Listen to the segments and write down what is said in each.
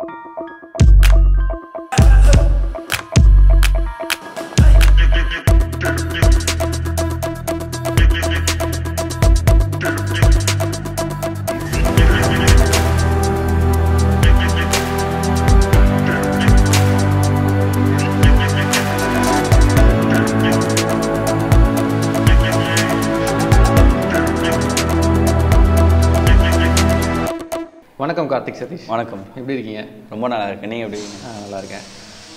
வணக்கம் கார்த்திக் சதீஷ் வணக்கம் எப்படி இருக்கீங்க ரொம்ப நல்லா இருக்கேன் நீங்கள் எப்படி இருக்கீங்க? ஆ, நல்லா இருக்கேன்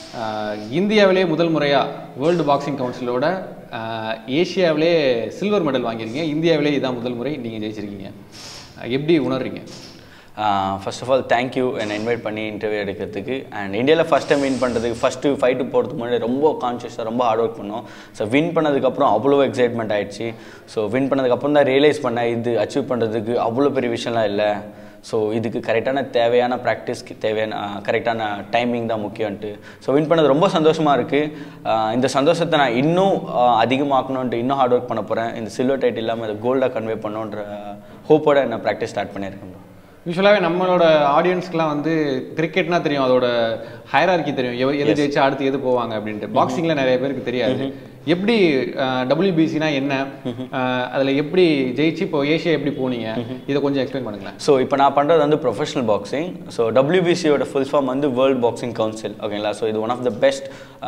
ஆ, இந்தியாவிலே முதல் முறையாக வேர்ல்டு பாக்ஸிங் கவுன்சிலோட ஆ, ஏசியாவிலே சில்வர் மெடல் வாங்கியிருக்கீங்க இந்தியாவிலே இதான் முதல் முறை நீங்கள் ஜெயிச்சிருக்கீங்க ஆ, எப்படி உணர்றீங்க ஃபர்ஸ்ட் ஆஃப் ஆல் தேங்க்யூ என்னை இன்வைட் பண்ணி இன்டர்வியூ எடுக்கிறதுக்கு அண்ட் இந்தியாவில் ஃபஸ்ட் டைம் வின் பண்ணுறதுக்கு ஃபஸ்ட்டு ஃபைட்டு போகிறதுக்கு முன்னாடி ரொம்ப கான்ஷியஸாக ரொம்ப ஹார்ட் ஒர்க் பண்ணோம் ஸோ வின் பண்ணதுக்கப்புறம் அவ்வளோ எக்ஸைட்மெண்ட் ஆயிடுச்சு ஸோ வின் பண்ணதுக்கப்புறம் தான் ரியலைஸ் பண்ணேன் இது அச்சீவ் பண்ணுறதுக்கு அவ்வளோ பெரிய விஷயம்லாம் இல்லை ஸோ இதுக்கு கரெக்டான தேவையான ப்ராக்டிஸ்க்கு தேவையான கரெக்டான டைமிங் தான் முக்கியம்ன்ட்டு ஸோ வின் பண்ணது ரொம்ப சந்தோஷமாக இருக்குது இந்த சந்தோஷத்தை நான் இன்னும் ஆஹ், அதிகமாக்கணுன்ட்டு இன்னும் ஹார்ட் ஒர்க் பண்ண போகிறேன் இந்த சில்வர் டைட் இல்லாமல் இதை கோல்டாக கன்வே பண்ணணுன்ற ஹோப்போட நான் ப்ராக்டிஸ் ஸ்டார்ட் பண்ணியிருக்கேன் bro. யூஸ்வலாகவே நம்மளோட ஆடியன்ஸ்க்குலாம் வந்து கிரிக்கெட்னா தெரியும் அதோட ஹைரார்கி தெரியும் எவ- எது ஜெயிச்சா அடுத்து எது போவாங்க அப்படின்ட்டு பாக்ஸிங்கில் நிறைய பேருக்கு தெரியாது எப்படி டபிள்யூபிசினா என்ன அதில் எப்படி ஜெயிச்சு இப்போ ஏஷியா எப்படி போனீங்க இதை கொஞ்சம் எக்ஸ்பிளைன் பண்ணுங்களேன் ஸோ இப்போ நான் பண்ணுறது வந்து ப்ரொஃபஷனல் பாக்ஸிங் ஸோ டபிள்யூபிசியோட ஃபுல் ஃபார்ம் வந்து வேர்ல்ட் பாக்ஸிங் கவுன்சில் ஓகேங்களா ஸோ இது one of the best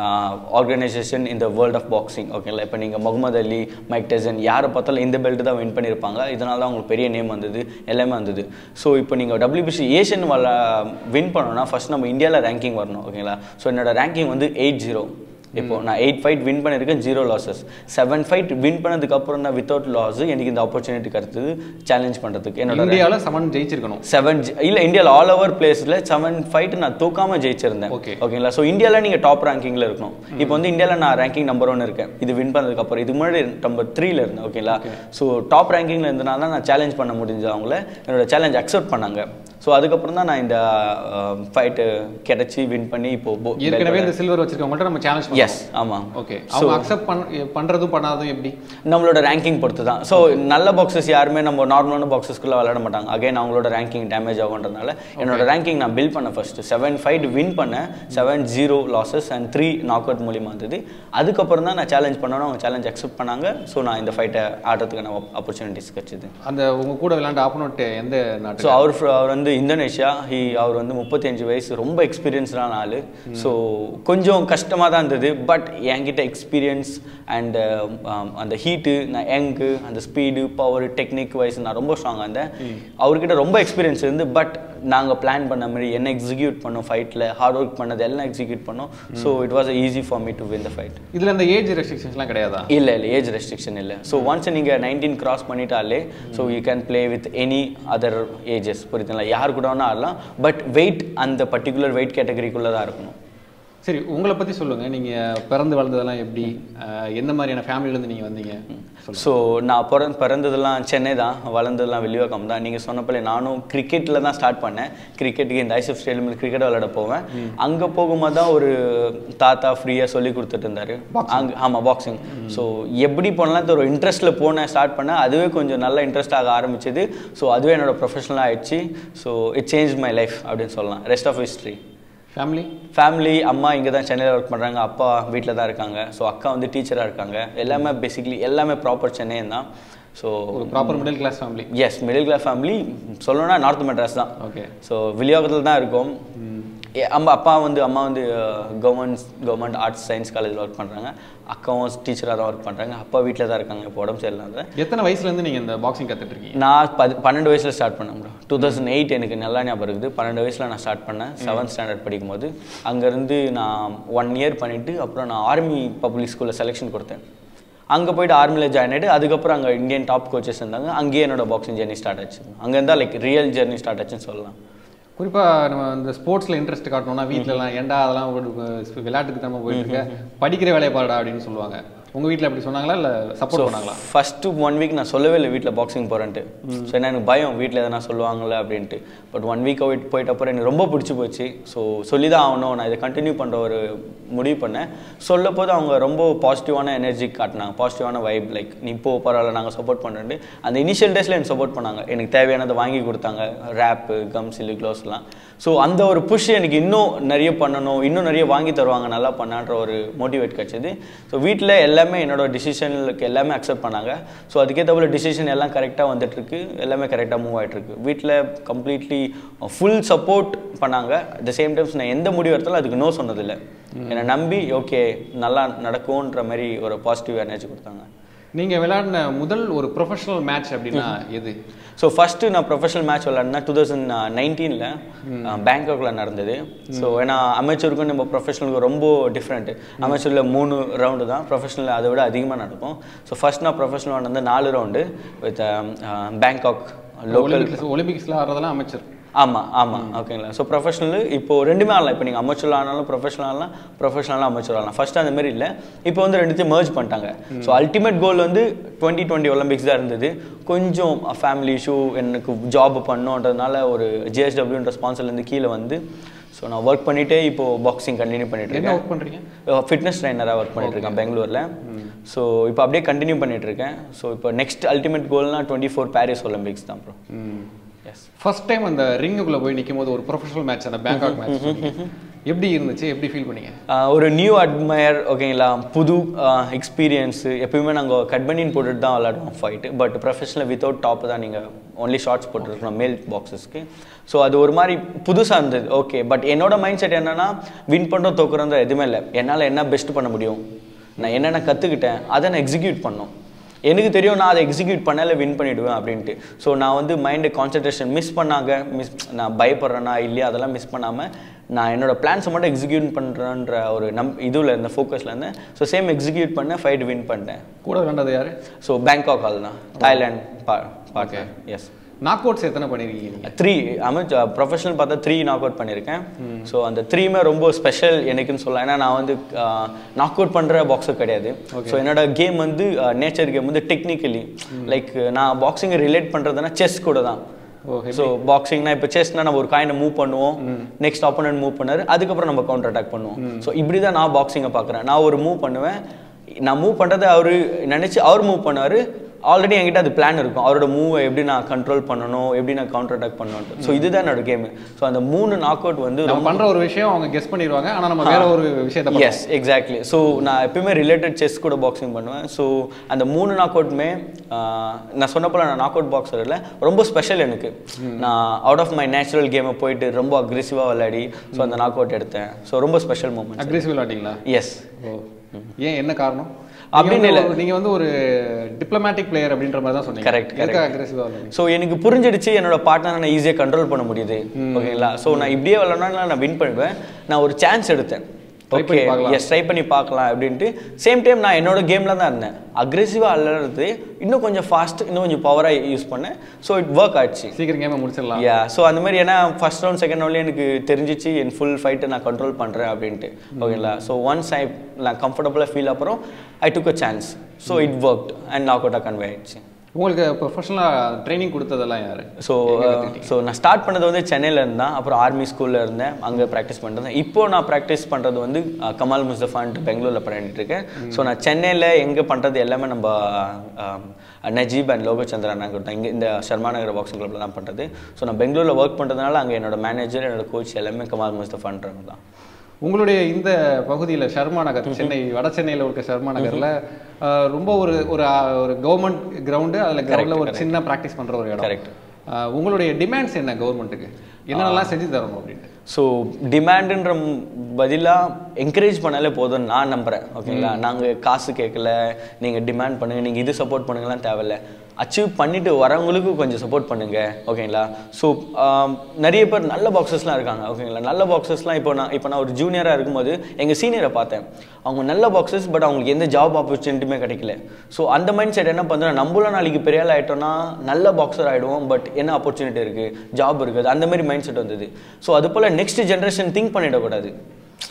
organisation இந்த வேர்ல்ட் ஆஃப் பாக்ஸிங் ஓகேங்களா இப்போ நீங்கள் முகமது அலி மைக் டெசன் யாரை பார்த்தாலும் இந்த பெல்ட் தான் வின் பண்ணியிருப்பாங்க இதனால தான் உங்களுக்கு பெரிய நேம் வந்தது எல்லாமே வந்தது ஸோ இப்போ நீங்கள் டபிள்யூபிசி ஏஷியன் வள வின் பண்ணணும்னா ஃபர்ஸ்ட் நம்ம இந்தியாவில் ரேங்கிங் வரணும் ஓகேங்களா ஸோ என்னோட ரேங்கிங் வந்து எயிட் ஜீரோ இப்போ நான் எயிட் ஃபைட் வின் பண்ணியிருக்கேன் zero losses seven fight win பண்ணதுக்கு அப்புறம் தான் வித்தவுட் லாஸ் எனக்கு இந்த ஆப்பர்ச்சுனிட்டி கிடைத்தது சேலஞ்ச் பண்ணுறதுக்கு என்னோட இந்தியாவில் சமன் ஜெயிச்சிருக்கணும் செவன் இல்லை இந்தியாவில் ஆல் ஓவர் பிளேஸில் செவன் ஃபைட் நான் தூக்காம ஜெயிச்சிருந்தேன் Okay. ஓகேங்களா ஸோ இந்தியாவில் நீங்கள் டாப் ரேங்கிங்கில் இருக்கணும் இப்போ வந்து இந்தியாவில் நான் ரேங்கிங் நம்பர் ஒன் இருக்கேன் இது வின் பண்ணதுக்கு அப்புறம் இது முன்னாடி நம்பர் த்ரீல இருந்தேன் ஓகேங்களா ஸோ டாப் ரேங்கிங்கில் இருந்தனால தான் நான் சேலஞ்ச் பண்ண முடிஞ்சது அவங்கள என்னோட சேலஞ்ச் அக்செப்ட் பண்ணாங்க ஸோ அதுக்கப்புறம் தான் நான் இந்த ஃபைட்டு கிடைச்சி வின் பண்ணி இப்போ bo- ஏற்கனவே இந்த சில்வர் வச்சிருக்கவங்கள்ட்ட நம்ம சேலஞ்ச் எஸ் ஆமாம் ஓகே அவங்க அக்செப்ட் பண் பண்றதும் பண்ணாததும் எப்படி நம்மளோட ரேங்கிங் பொறுத்து தான் ஸோ நல்ல பாக்ஸஸ் யாருமே நம்ம நார்மலான பாக்ஸஸ்க்குள்ளே விளையாட மாட்டாங்க அகைன் அவங்களோட ரேங்கிங் டேமேஜ் ஆகுன்றதுனால என்னோட ரேங்கிங் நான் பில்ட் பண்ண ஃபர்ஸ்ட் செவன் ஃபைட் வின் பண்ணேன் seven zero losses and three knock out மூலியமாக இருந்தது அதுக்கப்புறம் தான் நான் சேலஞ்ச் பண்ணணும் அவங்க சேலஞ்ச் அக்செப்ட் பண்ணாங்க ஸோ நான் இந்த ஃபைட்டை ஆடுறதுக்கான ஆப்பர்ச்சுனிட்டிஸ் கிடைச்சிது அந்த உங்க கூட விளையாண்ட ஆப்போனட் எந்த நாட்டு ஸோ அவர் fr- அவர் வந்து இந்தோனேஷியா ஹி அவர் வந்து முப்பத்தஞ்சு வயசு ரொம்ப எக்ஸ்பீரியன்ஸ்டான ஆள் ஸோ கொஞ்சம் கஷ்டமாக தான் இருந்தது பட் என்கிட்ட எக்ஸ்பீரியன்ஸ் அண்ட் அந்த ஹீட்டு நான் யங்கு அந்த ஸ்பீடு பவர் டெக்னிக் வைஸ் நான் ரொம்ப ஸ்ட்ராங்காக இருந்தேன் அவர்கிட்ட ரொம்ப எக்ஸ்பீரியன்ஸ் இருந்து பட் நாங்கள் பிளான் பண்ண மாதிரி என்ன எக்ஸிக்யூட் பண்ணோம் ஃபைட்டில் ஹார்ட் ஒர்க் பண்ணது எல்லாம் எக்ஸிக்யூட் பண்ணோம் so it was easy for me to win the fight இதுல இந்த ஏஜ் ரெஸ்ட்ரிக்ஷன்ஸ்லாம் கிடையாதா இல்லை இல்லை ஏஜ் ரெஸ்ட்ரிக்ஷன் இல்லை ஸோ ஒன்ஸ் நீங்கள் நைன்டீன் கிராஸ் பண்ணிட்டாலே so you can play with any other ages புரியுதுங்களா யார் கூட வேணா ஆடலாம் பட் வெயிட் அந்த பர்டிகுலர் வெயிட் கேட்டகரிக்குள்ளே தான் இருக்கணும் சரி உங்களை பத்தி சொல்லுங்க நீங்க பிறந்து வளர்ந்ததெல்லாம் எப்படி அஹ், எந்த மாதிரியான ஃபேமிலில இருந்து நீங்க வந்தீங்க ஸோ நான் பிற பிறந்ததெல்லாம் சென்னை தான் வளர்ந்ததெல்லாம் வெளிவாக்கம் தான் நீங்கள் சொன்னப்பலே நானும் கிரிக்கெட்டில் தான் ஸ்டார்ட் பண்ணேன் கிரிக்கெட்டுக்கு இந்த ஐசப் ஸ்டேடியம் கிரிக்கெட் விளையாட போவேன் அங்கே போகும்போது தான் ஒரு தாத்தா ஃப்ரீயாக சொல்லி கொடுத்துட்டு இருந்தாரு அங்கே ஆமாம் பாக்ஸிங் ஸோ எப்படி போனலாம் ஒரு இன்ட்ரெஸ்ட்டில் போனேன் ஸ்டார்ட் பண்ணேன் அதுவே கொஞ்சம் நல்ல இன்ட்ரெஸ்ட் ஆக ஆரம்பிச்சது ஸோ அதுவே என்னோட ப்ரொஃபஷனலாக ஆயிடுச்சு so it change my life அப்படின்னு சொல்லலாம் rest of history family family அம்மா இங்கே தான் சென்னையில் ஒர்க் பண்ணுறாங்க அப்பா வீட்டில் தான் இருக்காங்க ஸோ அக்கா வந்து டீச்சராக இருக்காங்க எல்லாமே பேசிக்லி எல்லாமே ப்ராப்பர் சென்னை தான் ஸோ ஒரு proper middle class family yes middle class family சொல்லணும்னா நார்த் மெட்ராஸ் தான் ஓகே ஸோ வில்லியோகத்தில் தான் இருக்கோம் ஏ, அம்மா அப்பா வந்து அம்மா வந்து கவர்மெண்ட் கவர்மெண்ட் ஆர்ட்ஸ் சயின்ஸ் காலேஜில் ஒர்க் பண்ணுறாங்க அக்காவும் டீச்சராக தான் ஒர்க் பண்ணுறாங்க அப்பா வீட்டில் தான் இருக்காங்க இப்போ உடம்பு சரியில்லாத எத்தனை வயசுல இருந்து நீங்க இந்த பாக்ஸிங் கத்துட்டு இருக்கீங்க நான் பது பன்னெண்டு வயசில் ஸ்டார்ட் பண்ணேன் ப்ரோ டூ தௌசண்ட் எயிட் எனக்கு நல்லா ஞாபகம் இருக்குது பன்னெண்டு வயசில் நான் ஸ்டார்ட் பண்ணேன் செவன்த் ஸ்டாண்டர்ட் படிக்கும்போது அங்கேருந்து நான் ஒன் இயர் பண்ணிவிட்டு அப்புறம் நான் ஆர்மி பப்ளிக் ஸ்கூலில் செலெக்ஷன் கொடுத்தேன் அங்கே போயிட்டு ஆர்மியில் ஜாயின் ஆகிட்டு அதுக்கப்புறம் அங்கே இந்தியன் டாப் கோச்சஸ் இருந்தாங்க அங்கேயே என்னோட பாக்ஸிங் ஜெர்னி ஸ்டார்ட் ஆச்சு அங்கே இருந்தால் லைக் ரியல் ஜெர்னி ஸ்டார்ட் ஆச்சுன்னு சொல்லலாம் குறிப்பா நம்ம இந்த ஸ்போர்ட்ஸ்ல இன்ட்ரெஸ்ட் காட்டணும்னா வீட்ல எல்லாம் ஏன்டா அதெல்லாம் ஒரு, அஹ், விளையாட்டுக்கு நம்ம போயிட்டு இருக்க படிக்கிற வேலையை பாருடா அப்படின்னு சொல்லுவாங்க உங்க வீட்ல அப்படி சொன்னாங்களா இல்ல சப்போர்ட் பண்ணாங்களா ஃபஸ்ட்டு ஒன் வீக் நான் சொல்லவே இல்லை வீட்டில் பாக்ஸிங் போகிறேன்ட்டு ஸோ என்ன எனக்கு பயம் வீட்டில் எதனா சொல்லுவாங்களே அப்படின்ட்டு பட் ஒன் வீக் போயிட்டு போயிட்ட அப்புறம் எனக்கு ரொம்ப பிடிச்சி போச்சு ஸோ சொல்லி தான் ஆகணும் நான் இதை கண்டினியூ பண்ணுற ஒரு முடிவு பண்ணேன் சொல்ல போது அவங்க ரொம்ப பாசிட்டிவான எனர்ஜி காட்டினாங்க பாசிட்டிவான வைப் லைக் நீ இப்போ பரவாயில்ல நாங்கள் சப்போர்ட் பண்ணுறேன் அந்த இனிஷியல் டேஸில் எனக்கு சப்போர்ட் பண்ணாங்க எனக்கு தேவையானதை வாங்கி கொடுத்தாங்க ரேப்பு கம் சில்லு க்ளோஸ்லாம் ஸோ அந்த ஒரு புஷ் எனக்கு இன்னும் நிறைய பண்ணணும் இன்னும் நிறைய வாங்கி தருவாங்க நல்லா பண்ணான்ற ஒரு மோட்டிவேட் கிடச்சிது ஸோ வீட்டில் எல்லாமே என்னோட டிசிஷனுக்கு எல்லாமே அக்செப்ட் பண்ணாங்க ஸோ அதுக்கேற்ற போல டிசிஷன் எல்லாம் கரெக்டாக வந்துட்டுருக்கு எல்லாமே கரெக்டாக மூவ் ஆகிட்டுருக்கு வீட்டில் கம்ப்ளீட்லி ஃபுல் சப்போர்ட் பண்ணாங்க அட் த சேம் டைம்ஸ் நான் எந்த முடிவு எடுத்தாலும் அதுக்கு நோ சொன்னதில்லை என்னை நம்பி ஓகே நல்லா நடக்கும்ன்ற மாதிரி ஒரு பாசிட்டிவ் எனர்ஜி கொடுத்தாங்க நீங்க விளையாடின முதல் ஒரு ப்ரொஃபஷனல் மேட்ச் அப்படின்னா எது ஸோ ஃபஸ்ட்டு நான் ப்ரொஃபஷனல் மேட்ச் விளாட்னா டூ தௌசண்ட் நைன்டீனில் பேங்காக்ல நடந்தது ஸோ ஏன்னா அமைச்சருக்கும் நம்ம ப்ரொஃபஷனலுக்கு ரொம்ப டிஃப்ரெண்ட்டு அமைச்சரில் மூணு ரவுண்டு தான் ப்ரொஃபஷனல் அதை விட அதிகமாக நடக்கும் ஸோ ஃபஸ்ட் நான் ப்ரொஃபஷனல் வந்து நாலு round with Bangkok local Olympics ஒலிம்பிக்ஸ்ல ஆடுறதெல்லாம் அமைச்சர் ஆமாம் ஆமாம் ஓகேங்களா ஸோ ப்ரொஃபஷனல் இப்போ ரெண்டுமே ஆடலாம் இப்போ நீங்கள் அமைச்சர் ஆனாலும் ப்ரொஃபஷனல் ஆடலாம் ப்ரொஃபஷனலாக அமைச்சர் ஆடலாம் ஃபர்ஸ்ட் அந்த மாதிரி இல்லை இப்போ வந்து ரெண்டுத்தையும் merge பண்ணிட்டாங்க ஸோ அல்டிமேட் கோல் வந்து டுவெண்ட்டி டுவெண்ட்டி ஒலிம்பிக்ஸ் தான் இருந்தது கொஞ்சம் ஃபேமிலி இஷ்யூ எனக்கு ஜாப் பண்ணோன்றதுனால ஒரு ஜேஎஸ்டபிள்யூன்ற ஸ்பான்சர்லேருந்து கீழே வந்து ஸோ நான் ஒர்க் பண்ணிகிட்டே இப்போது பாக்ஸிங் கண்டினியூ பண்ணிட்டு என்ன இருக்கேன் ஒர்க் பண்றீங்க ஃபிட்னஸ் ட்ரைனராக ஒர்க் பண்ணிட்டு இருக்கேன் பெங்களூரில் ஸோ இப்போ அப்படியே கண்டினியூ பண்ணிட்டு இருக்கேன் ஸோ இப்போ நெக்ஸ்ட் அல்டிமேட் கோல்னா டுவெண்ட்டி ஃபோர் பாரிஸ் ஒலிம்பிக்ஸ் தான் ப்ரோ எஸ் ஃபர்ஸ்ட் டைம் அந்த ரிங்குக்குள்ள போய் நிற்கும் போது ஒரு ப்ரொஃபஷனல் மேட்ச் அந்த பேங்காக் மேட்ச் எப்படி இருந்துச்சு எப்படி ஃபீல் பண்ணீங்க ஆஹ் ஒரு நியூ அட்மயர் ஓகேங்களா புது எக்ஸ்பீரியன்ஸு எப்பயுமே நாங்கள் கட் பண்ணின்னு போட்டுட்டு தான் விளாடுவோம் fight but professional without top தான் நீங்கள் ஒன்லி ஷார்ட்ஸ் போட்டுருக்கணும் மேல் பாக்ஸஸ்க்கு ஸோ அது ஒரு மாதிரி புதுசாக இருந்தது ஓகே பட் என்னோட மைண்ட் செட் என்னன்னா வின் பண்ணுறோம் தோக்குறோம் எதுவுமே இல்லை என்னால் என்ன பெஸ்ட் பண்ண முடியும் நான் என்னென்ன கற்றுக்கிட்டேன் அதை நான் எக்ஸிக்யூட் பண்ணோம் எனக்கு தெரியும் நான் அதை எக்ஸிக்யூட் பண்ணால வின் பண்ணிடுவேன் அப்படின்ட்டு ஸோ நான் வந்து மைண்டு கான்சன்ட்ரேஷன் மிஸ் பண்ணாங்க மிஸ் நான் பயப்படுறேனா இல்லையா அதெல்லாம் மிஸ் பண்ணாமல் நான் என்னோட பிளான்ஸை மட்டும் எக்ஸிக்யூட் பண்ணுறேன்ற ஒரு நம் இதுல இருந்த ஃபோக்கஸில் இருந்தேன் ஸோ சேம் எக்ஸிக்யூட் பண்ணேன் ஃபைட் வின் பண்ணிட்டேன் கூட விளையாண்டது யாரு ஸோ பேங்காக் ஆல் தான் தாய்லாண்ட் பா பார்க்க எஸ் நாக் அவுட்ஸ் எத்தனை பண்ணிருக்கீங்க நீங்க த்ரீ அமைச்ச ப்ரொஃபஷனல் பார்த்தா த்ரீ நாக் அவுட் பண்ணியிருக்கேன் ஸோ அந்த த்ரீமே ரொம்ப ஸ்பெஷல் எனக்குன்னு சொல்லலாம் ஏன்னா நான் வந்து நாக் அவுட் பண்ணுற பாக்ஸர் கிடையாது ஸோ என்னோட கேம் வந்து நேச்சர் கேம் வந்து டெக்னிக்கலி லைக் நான் பாக்ஸிங்கை ரிலேட் பண்ணுறதுனா செஸ் கூட தான் ஓ ஸோ பாக்ஸிங்னா இப்போ செஸ்னா நம்ம ஒரு காயினை மூவ் பண்ணுவோம் நெக்ஸ்ட் ஆப்போனன்ட் மூவ் பண்ணாரு அதுக்கப்புறம் நம்ம கவுண்டர் அட்டாக் பண்ணுவோம் ஸோ இப்படி தான் நான் பாக்ஸிங்கை பார்க்குறேன் நான் ஒரு மூவ் பண்ணுவேன் நான் மூவ் பண்ணுறதை அவர் நினச்சி அவர் மூவ் பண்ணாரு ஆல்ரெடி என்கிட்ட அது பிளான் இருக்கும் அவரோட மூவை எப்படி நான் கண்ட்ரோல் பண்ணணும் எப்படி நான் கவுண்டர் அட்டாக் பண்ணணும் ஸோ இதுதான் என்னோட கேம் ஸோ அந்த மூணு நாக் அவுட் வந்து நம்ம பண்ற ஒரு விஷயம் அவங்க கெஸ் பண்ணிடுவாங்க ஆனா நம்ம வேற ஒரு விஷயத்த பண்ணுவோம். எஸ் எக்ஸாக்ட்லி ஸோ நான் எப்பயுமே ரிலேட்டட் செஸ் கூட பாக்ஸிங் பண்ணுவேன் ஸோ அந்த மூணு நாக் அவுட்டுமே நான் சொன்னப்போல நான் நாக் அவுட் பாக்ஸர் இல்லை ரொம்ப ஸ்பெஷல் எனக்கு நான் அவுட் ஆஃப் மை நேச்சுரல் கேமை போயிட்டு ரொம்ப அக்ரெசிவாக விளையாடி ஸோ அந்த நாக் அவுட் எடுத்தேன் ஸோ ரொம்ப ஸ்பெஷல் மூமெண்ட் அக்ரெசிவ் விளையாட்டிங்களா எஸ் ஓ ஏன் என்ன காரணம் அப்படின்னு நீங்க வந்து ஒரு- நீங்க வந்து ஒரு டிப்ளமேட்டிக் பிளேயர் அப்படின்ற மாதிரி தான் சொன்னீங்க Correct, எதுக்கு அக்ரெசிவா விளையாடுங்க ஸோ எனக்கு புரிஞ்சிடுச்சு என்னோட பார்ட்னர் நான் ஈஸியாக கண்ட்ரோல் பண்ண முடியுது ஓகேங்களா ஸோ நான் இப்படியே விளாட்னா நான் வின் பண்ணுவேன் நான் ஒரு சான்ஸ் எடுத்தேன் Try ஓகே பண்ணி பார்க்கலாம். எஸ் ட்ரை பண்ணி பார்க்கலாம் அப்படின்ட்டு சேம் டைம் நான் என்னோட கேமில் தான் இருந்தேன் அக்ரெசிவாக விளாடுறது இன்னும் கொஞ்சம் ஃபாஸ்ட் இன்னும் கொஞ்சம் பவராக யூஸ் பண்ணேன் ஸோ இட் ஒர்க் ஆச்சு சீக்கிரம் கேமை முடிச்சிடலாம் யா ஸோ அந்த மாதிரி ஏன்னா ஃபர்ஸ்ட் ரவுண்ட் செகண்ட் ரவுண்ட்லேயே எனக்கு தெரிஞ்சிச்சு என் ஃபுல் ஃபைட்டை நான் கண்ட்ரோல் பண்ணுறேன் அப்படின்ட்டு ஓகேங்களா ஸோ ஒன்ஸ் ஐ நான் கம்ஃபர்டபுளாக ஃபீல் அப்புறம் I took a chance so it work and knock அவுட்டாக கன்வே ஆயிடுச்சு உங்களுக்கு ப்ரொஃபஷனலா ட்ரைனிங் கொடுத்ததெல்லாம் யாரு ஸோ ஸோ நான் ஸ்டார்ட் பண்ணது வந்து சென்னையில் இருந்தேன் அப்புறம் ஆர்மி ஸ்கூலில் இருந்தேன் அங்கே ப்ராக்டிஸ் பண்ணிருந்தேன் இப்போ நான் ப்ராக்டிஸ் பண்ணுறது வந்து அஹ், கமால் முஸ்தஃபான்ட்டு பெங்களூரில் பண்ணிட்டு இருக்கேன் ஸோ நான் சென்னையில் எங்கே பண்ணுறது எல்லாமே நம்ம அஹ், நஜீப் அண்ட் லோகோ சந்திரன் தான் இங்கே இந்த சர்மா நகர் பாக்ஸிங் கிளப்பில் தான் பண்ணுறது ஸோ நான் பெங்களூரில் ஒர்க் பண்ணுறதுனால அங்கே என்னோட மேனேஜர் என்னோட கோச் எல்லாமே கமால் முஸ்தஃபான்றவங்க தான் உங்களுடைய இந்த பகுதியில ஷர்மா நகர் சென்னை வட சென்னையில இருக்க ஷர்மா நகர்ல அஹ், ரொம்ப ஒரு ஒரு அஹ், ஒரு கவர்மெண்ட் கிரவுண்டு அதுல கிரவுண்ட்ல ஒரு சின்ன பிராக்டிஸ் பண்ற ஒரு இடம் Correct. அஹ், உங்களுடைய டிமாண்ட்ஸ் என்ன கவர்மெண்ட்டுக்கு என்னென்னலாம் செஞ்சு தரணும் அப்படின்ட்டு ஸோ டிமாண்டுன்ற பதிலாக என்கரேஜ் பண்ணாலே போதும் நான் நம்புகிறேன் ஓகேங்களா நாங்கள் காசு கேட்கல நீங்கள் டிமாண்ட் பண்ணுங்கள் நீங்கள் இது சப்போர்ட் பண்ணுங்கலாம் தேவையில்ல அச்சீவ் பண்ணிட்டு வரவங்களுக்கும் கொஞ்சம் சப்போர்ட் பண்ணுங்க ஓகேங்களா ஸோ நிறைய பேர் நல்ல பாக்ஸஸ்லாம் இருக்காங்க ஓகேங்களா நல்ல பாக்ஸஸ்லாம் இப்போ நான் இப்போ நான் ஒரு ஜூனியராக இருக்கும்போது எங்கள் சீனியரை பார்த்தேன் அவங்க நல்ல பாக்ஸஸ் பட் அவங்களுக்கு எந்த ஜாப் ஆப்பர்ச்சுனிட்டியுமே கிடைக்கல ஸோ அந்த மைண்ட் செட் என்ன பண்ணுறோம் நம்மளும் நாளைக்கு பெரிய ஆள் ஆகிட்டோம்னா நல்ல பாக்ஸர் ஆகிடுவோம் பட் என்ன ஆப்பர்ச்சுனிட்டி இருக்குது ஜாப் இருக்குது அந்த மாதிரி மைண்ட் செட் வந்தது ஸோ அது போல் நெக்ஸ்ட் ஜென்ரேஷன் திங்க் பண்ணிடக்கூடாது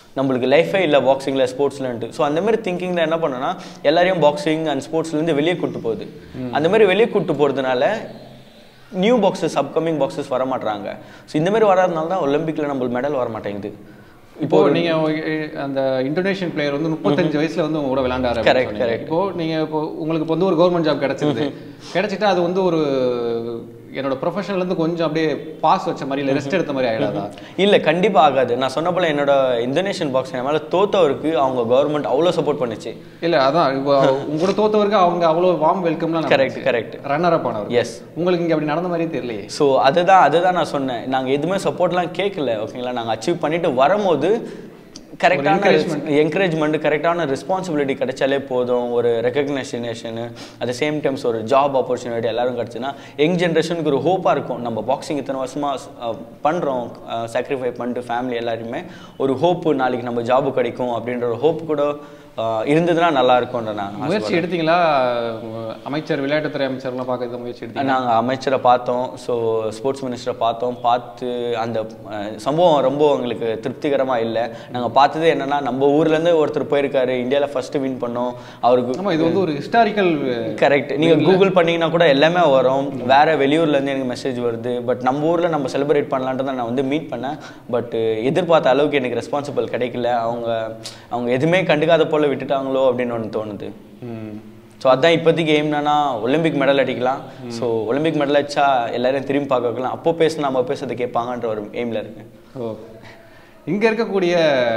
நம்மளுக்கு லைஃபே இல்லை பாக்ஸிங்கில் ஸ்போர்ட்ஸ்லன்ட்டு ஸோ அந்த மாதிரி திங்கிங்கில் என்ன பண்ணோன்னா எல்லாரையும் பாக்ஸிங் அண்ட் ஸ்போர்ட்ஸ்லேருந்து வெளியே கூட்டு போகுது அந்த மாதிரி வெளியே கூட்டு போகிறதுனால நியூ பாக்ஸஸ் அப்கமிங் பாக்ஸஸ் வர மாட்றாங்க ஸோ இந்த மாதிரி வராதனால தான் ஒலிம்பிக்கில் நம்மளுக்கு மெடல் வர மாட்டேங்குது இப்போ நீங்க அஹ், அந்த இந்தோனேஷியன் பிளேயர் வந்து முப்பத்தஞ்சு வயசுல வந்து உங்க கூட விளையாண்டாரு Correct, அப்படின்னு சொன்னீங்க. இப்போ நீங்க இப்போ உங்களுக்கு இப்போ வந்து ஒரு கவர்மெண்ட் ஜாப் கிடைச்சிருது கிடைச்சிட்டா அது வந்து ஒரு என்னோட ப்ரொஃபஷனல் இருந்து கொஞ்சம் அப்படியே பாஸ் வச்ச மாதிரி இல்லை ரெஸ்ட் எடுத்த மாதிரி ஆயிடாதா இல்லை கண்டிப்பாக ஆகாது நான் சொன்ன போல என்னோட இந்தோனேஷியன் பாக்ஸ் என் மேலே தோத்தவருக்கு அவங்க கவர்மெண்ட் அவ்வளோ சப்போர்ட் பண்ணுச்சு இல்ல அதான் இப்போ உங்க கூட தோத்தவருக்கு அவங்க அவ்வளோ வார்ம் வெல்கம்லாம் கரெக்ட் கரெக்ட் ரன்னர் அப் ஆனவர் எஸ் உங்களுக்கு இங்க அப்படி நடந்த மாதிரியே தெரியலையே ஸோ அதுதான் அதுதான் நான் சொன்னேன் நாங்கள் எதுவுமே சப்போர்ட்லாம் கேட்கல ஓகேங்களா நாங்கள் அச்சீவ் பண்ணிட்டு வரும்போது கரெக்டான என்கரேஜ்மெண்ட் கரெக்டான ரெஸ்பான்சிபிலிட்டி கிடைச்சாலே போதும் ஒரு ரெக்கக்னேஷனேஷனு அட் சேம் டைம்ஸ் ஒரு ஜாப் ஆப்பர்ச்சுனிட்டி எல்லாரும் கிடச்சுன்னா யங் ஜென்ரேஷனுக்கு ஒரு ஹோப்பாக இருக்கும் நம்ம பாக்ஸிங் இத்தனை வருஷமாக பண்ணுறோம் சாக்ரிஃபை பண்ணிட்டு ஃபேமிலி எல்லாருமே ஒரு ஹோப்பு நாளைக்கு நம்ம ஜாபு கிடைக்கும் அப்படின்ற ஒரு ஹோப் கூட அஹ், இருந்ததுன்னா நல்லா இருக்கும்ன்ற நான் முயற்சி எடுத்தீங்களா அஹ், அமைச்சர் விளையாட்டுத்துறை அமைச்சர்லாம் பார்க்க முயற்சி எடுத்தீங்க நாங்கள் அமைச்சரை பார்த்தோம் ஸோ ஸ்போர்ட்ஸ் மினிஸ்டரை பார்த்தோம் பார்த்து அந்த அஹ், சம்பவம் ரொம்ப எங்களுக்கு திருப்திகரமாக இல்லை நாங்கள் பார்த்தது என்னன்னா நம்ம ஊர்லேருந்து ஒருத்தர் போயிருக்காரு இந்தியாவில் ஃபஸ்ட்டு வின் பண்ணோம் அவருக்கு ஆமா இது வந்து ஒரு ஹிஸ்டாரிக்கல் கரெக்ட் நீங்கள் கூகுள் பண்ணீங்கன்னா கூட எல்லாமே வரும் வேற வெளியூர்லேருந்து எனக்கு மெசேஜ் வருது பட் நம்ம ஊரில் நம்ம செலிப்ரேட் பண்ணலான்ட்டு தான் நான் வந்து மீட் பண்ணேன் பட் எதிர்பார்த்த அளவுக்கு எனக்கு ரெஸ்பான்சிபிள் கிடைக்கல அவங்க அவங்க எதுவுமே கண்டுக்காத போல விட்டுட்டாங்களோ அப்படின்னு ஒன்று தோணுது ஸோ அதான் இப்போதைக்கு எய்ம் என்னன்னா ஒலிம்பிக் மெடல் அடிக்கலாம் ஸோ ஒலிம்பிக் மெடல் அடிச்சா எல்லாரையும் திரும்பி பார்க்க வைக்கலாம் அப்போ பேசினா நம்ம பேசுறதை கேட்பாங்கன்ற ஒரு எய்மில் இருக்கு ஓ இங்க இருக்கக்கூடிய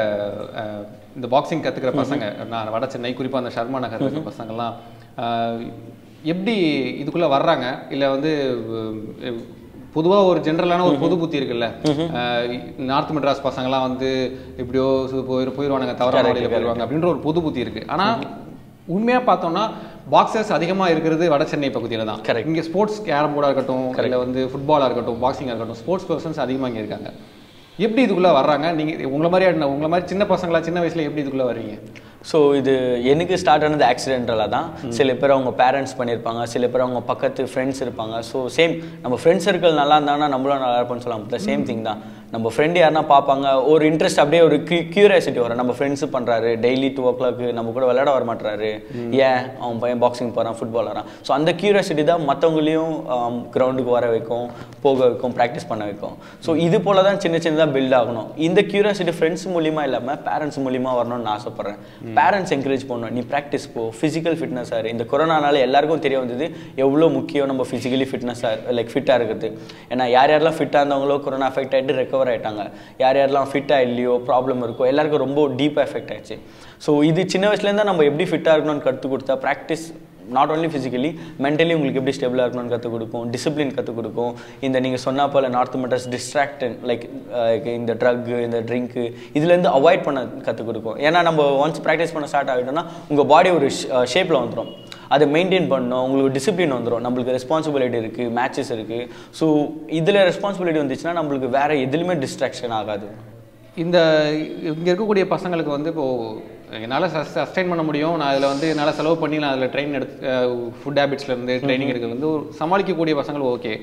அஹ், இந்த பாக்ஸிங் கத்துக்கிற பசங்க நான் வட சென்னை குறிப்பா அந்த ஷர்மா நகர் இருக்க பசங்கெல்லாம் அஹ், எப்படி இதுக்குள்ள வர்றாங்க இல்ல வந்து அஹ், பொதுவா ஒரு ஜென்ரலான ஒரு பொது புத்தி இருக்குல்ல அஹ், நார்த் மெட்ராஸ் பசங்கலாம் வந்து இப்படியோ சு- போயிரு போயிடுவானுங்க தவறான வழியில போயிடுவாங்க அப்படின்ற ஒரு பொது புத்தி இருக்கு ஆனா உண்மையா பார்த்தோம்னா பாக்ஸர்ஸ் அதிகமா இருக்கிறது வட சென்னை பகுதியில தான் Correct. இங்க ஸ்போர்ட்ஸ் கேரம் போர்டா இருக்கட்டும் இல்ல வந்து ஃபுட்பாலா இருக்கட்டும் பாக்ஸிங்கா இருக்கட்டும் ஸ்போர்ட்ஸ் பர்சன்ஸ் அதிகமா இங்க இருக்காங்க எப்படி இதுக்குள்ள வர்றாங்க நீங்க உங்களை மாதிரி உங்களை மாதிரி சின்ன பசங்களா சின்ன வயசுல எப்படி இதுக்குள்ள வர்றீங்க ஸோ இது எனக்கு ஸ்டார்ட் ஆனது ஆக்சிடென்டலாக தான் சில பேர் அவங்க பேரண்ட்ஸ் பண்ணியிருப்பாங்க சில பேர் அவங்க பக்கத்து ஃப்ரெண்ட்ஸ் இருப்பாங்க ஸோ சேம் நம்ம ஃப்ரெண்ட் சர்க்கிள் நல்லா இருந்தாங்கன்னா நம்மளும் நல்லா இருப்போம்னு சொல்லலாம் த சேம் திங் தான் நம்ம ஃப்ரெண்டு யாருன்னா பார்ப்பாங்க ஒரு இன்ட்ரெஸ்ட் அப்படியே ஒரு கியூரியாசிட்டி வரும் நம்ம ஃப்ரெண்ட்ஸு பண்ணுறாரு டெய்லி டூ ஓ கிளாக்கு நம்ம கூட விளையாட வர மாட்டாரு ஏன் அவன் பையன் பாக்ஸிங் போகிறான் ஃபுட்பால் வரான் ஸோ அந்த கியூரியாசிட்டி தான் மற்றவங்களையும் கிரவுண்டுக்கு வர வைக்கும் போக வைக்கும் ப்ராக்டிஸ் பண்ண வைக்கும் ஸோ இது போல தான் சின்ன சின்னதாக பில்ட் ஆகணும் இந்த கியூரியாசிட்டி ஃப்ரெண்ட்ஸ் மூலியமா இல்லாமல் பேரண்ட்ஸ் மூலியமா வரணும்னு நான் ஆசைப்பட்றேன் பேரண்ட்ஸ் என்கரேஜ் பண்ணணும் நீ ப்ராக்டிஸ் போ ஃபிசிக்கல் ஃபிட்னஸ் ஆறு இந்த கொரோனானால எல்லாருக்கும் தெரிய வந்தது எவ்வளோ முக்கியம் நம்ம ஃபிசிக்கலி ஃபிட்னஸாக லைக் ஃபிட்டாக இருக்குது ஏன்னா யார் யாரெல்லாம் ஃபிட்டாக இருந்தவங்களோ கொரோனா அஃபெக்ட் ஆகிட்டு ரெக்கவர் ஆயிட்டாங்க யார் யாரெல்லாம் ஃபிட்டாக இல்லையோ ப்ராப்ளம் இருக்கோ எல்லாருக்கும் ரொம்ப டீப்பாக எஃபெக்ட் ஆயிடுச்சு ஸோ இது சின்ன வயசுலேருந்து நம்ம எப்படி ஃபிட்டாக இருக்கணும்னு கற்றுக் கொடுத்தா practice not only physically mentally உங்களுக்கு எப்படி ஸ்டெபிளாக இருக்கணும்னு கற்றுக் கொடுக்கும் டிசிப்ளின் கற்றுக் கொடுக்கும் இந்த நீங்கள் சொன்னா போல நார்த் மெட்ரஸ் டிஸ்ட்ராக்டன் லைக் இந்த ட்ரக்கு இந்த ட்ரிங்க்கு இதுலேருந்து அவாய்ட் பண்ண கற்றுக் கொடுக்கும் ஏன்னா நம்ம ஒன்ஸ் ப்ராக்டிஸ் பண்ண ஸ்டார்ட் ஆகிட்டோம்னா உங்கள் பாடி ஒரு ஷேப்பில் வந்துடும் அதை மெயின்டைன் பண்ணணும் உங்களுக்கு டிசிப்ளின் வந்துடும் நம்மளுக்கு ரெஸ்பான்சிபிலிட்டி இருக்குது மேட்சஸ் இருக்குது ஸோ இதில் ரெஸ்பான்சிபிலிட்டி வந்துச்சுன்னா நம்மளுக்கு வேறு எதுலையுமே டிஸ்ட்ராக்ஷன் ஆகாது இந்த இங்க இருக்கக்கூடிய பசங்களுக்கு வந்து இப்போ என்னால் சஸ்டைன் பண்ண முடியும் நான் அதில் வந்து என்னால் செலவு பண்ணி நான் அதில் ட்ரெயின் எடுத்து ஃபுட் ஹேபிட்ஸ்ல இருந்து ட்ரைனிங் எடுக்கிறது வந்து ஒரு சமாளிக்கக்கூடிய பசங்கள் ஓகே